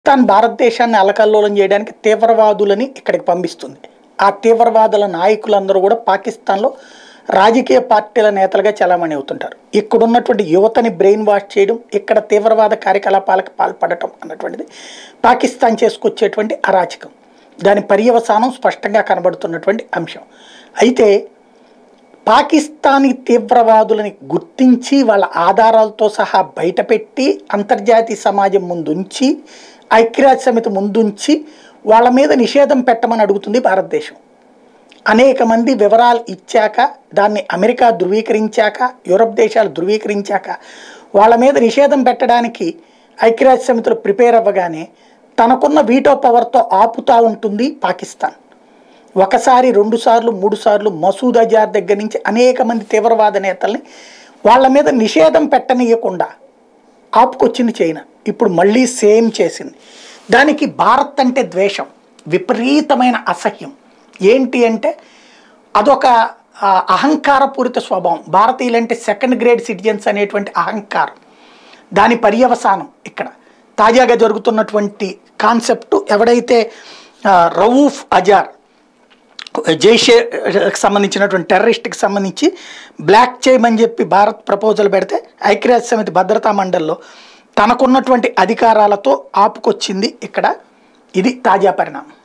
పాకిస్తాన్ భారతదేశాన్ని అలకల్లోలం చేయడానికి తీవ్రవాదులని ఇక్కడికి పంపిస్తుంది ఆ తీవ్రవాదుల నాయకులందరూ కూడా పాకిస్తాన్లో రాజకీయ పార్టీల నేతలుగా చలామణి అవుతుంటారు ఇక్కడ ఉన్నటువంటి యువతని బ్రెయిన్ వాష్ చేయడం ఇక్కడ తీవ్రవాద కార్యకలాపాలకు పాల్పడటం అన్నటువంటిది పాకిస్తాన్ చేసుకొచ్చేటువంటి అరాచకం దాని పర్యవసానం స్పష్టంగా కనబడుతున్నటువంటి అంశం అయితే పాకిస్తానీ తీవ్రవాదులని గుర్తించి వాళ్ళ ఆధారాలతో సహా బయటపెట్టి అంతర్జాతీయ సమాజం ముందుంచి ఐక్యరాజ్య సమితి ముందుంచి వాళ్ళ మీద నిషేధం పెట్టమని అడుగుతుంది భారతదేశం అనేక మంది వివరాలు ఇచ్చాక దాన్ని అమెరికా ధృవీకరించాక యూరప్ దేశాలు ధృవీకరించాక వాళ్ళ మీద నిషేధం పెట్టడానికి ఐక్యరాజ్య సమితిలో ప్రిపేర్ అవ్వగానే తనకున్న వీటో పవర్తో ఆపుతా ఉంటుంది పాకిస్తాన్ ఒకసారి రెండు సార్లు మూడు సార్లు మసూద్ అజార్ దగ్గర నుంచి అనేక మంది తీవ్రవాద నేతల్ని వాళ్ళ మీద నిషేధం పెట్టనీయకుండా ఆపుకొచ్చింది చైనా ఇప్పుడు మళ్ళీ సేమ్ చేసింది దానికి భారత్ అంటే ద్వేషం విపరీతమైన అసహ్యం ఏంటి అంటే అదొక ఆ, అహంకారపూరిత స్వభావం భారతీయులంటే సెకండ్ గ్రేడ్ సిటిజన్స్ అనేటువంటి అహంకారం దాని పర్యవసానం ఇక్కడ తాజాగా జరుగుతున్నటువంటి కాన్సెప్ట్ ఎవడైతే ఆ, రవూఫ్ అజార్ జైషే సంబంధించినటువంటి టెర్రరిస్ట్కి సంబంధించి బ్లాక్ చేయమని చెప్పి భారత్ ప్రపోజల్ పెడితే ఐక్యరాజ్య సమితి భద్రతా మండలిలో తనకున్నటువంటి అధికారాలతో ఆపుకొచ్చింది ఇక్కడ ఇది తాజా పరిణామం